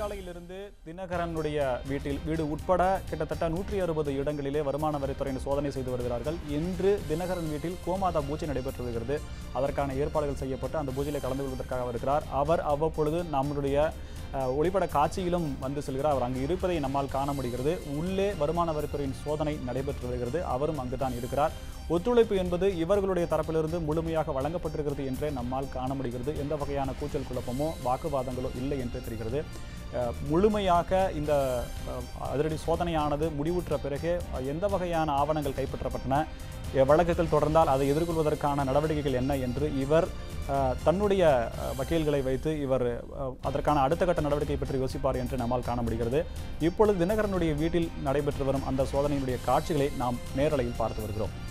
சிறைச்சாலையிலிருந்து தினகரனுடைய வீட்டில் வீடு உட்பட கிட்டத்தட்ட நூற்றி அறுபது இடங்களிலே வருமான வரித்துறையின் சோதனை செய்து வருகிறார்கள் இன்று தினகரன் வீட்டில் கோமாதா பூஜை நடைபெற்று வருகிறது அதற்கான ஏற்பாடுகள் செய்யப்பட்டு அந்த பூஜையில் கலந்து கொள்வதற்காக வருகிறார் அவர் அவ்வப்பொழுது நம்முடைய அஹ், ஒளிப்பட காட்சியிலும் வந்து செல்கிறார் அவர் அங்கு இருப்பதை நம்மால் காண முடிகிறது உள்ளே வருமான வரித்துறையின் சோதனை நடைபெற்று வருகிறது அவரும் அங்குதான் இருக்கிறார் ஒத்துழைப்பு என்பது இவர்களுடைய தரப்பிலிருந்து முழுமையாக வழங்கப்பட்டிருக்கிறது என்றே நம்மால் காண முடிகிறது எந்த வகையான கூச்சல் குழப்பமோ வாக்குவாதங்களோ இல்லை என்று தெரிகிறது அஹ், முழுமையாக இந்த அஹ், அதிரடி சோதனையானது முடிவுற்ற பிறகு அஹ், எந்த வகையான ஆவணங்கள் கைப்பற்றப்பட்டன அஹ், வழக்குகள் தொடர்ந்தால் அதை எதிர்கொள்வதற்கான நடவடிக்கைகள் என்ன என்று இவர் அஹ், தன்னுடைய அஹ், வக்கீல்களை வைத்து இவர் அஹ், அதற்கான அடுத்த கட்ட நடவடிக்கை பற்றி யோசிப்பார் என்று நம்மால் காண முடிகிறது இப்பொழுது தினகரனுடைய வீட்டில் நடைபெற்று வரும் அந்த சோதனையினுடைய காட்சிகளை நாம் நேரலையில் பார்த்து வருகிறோம்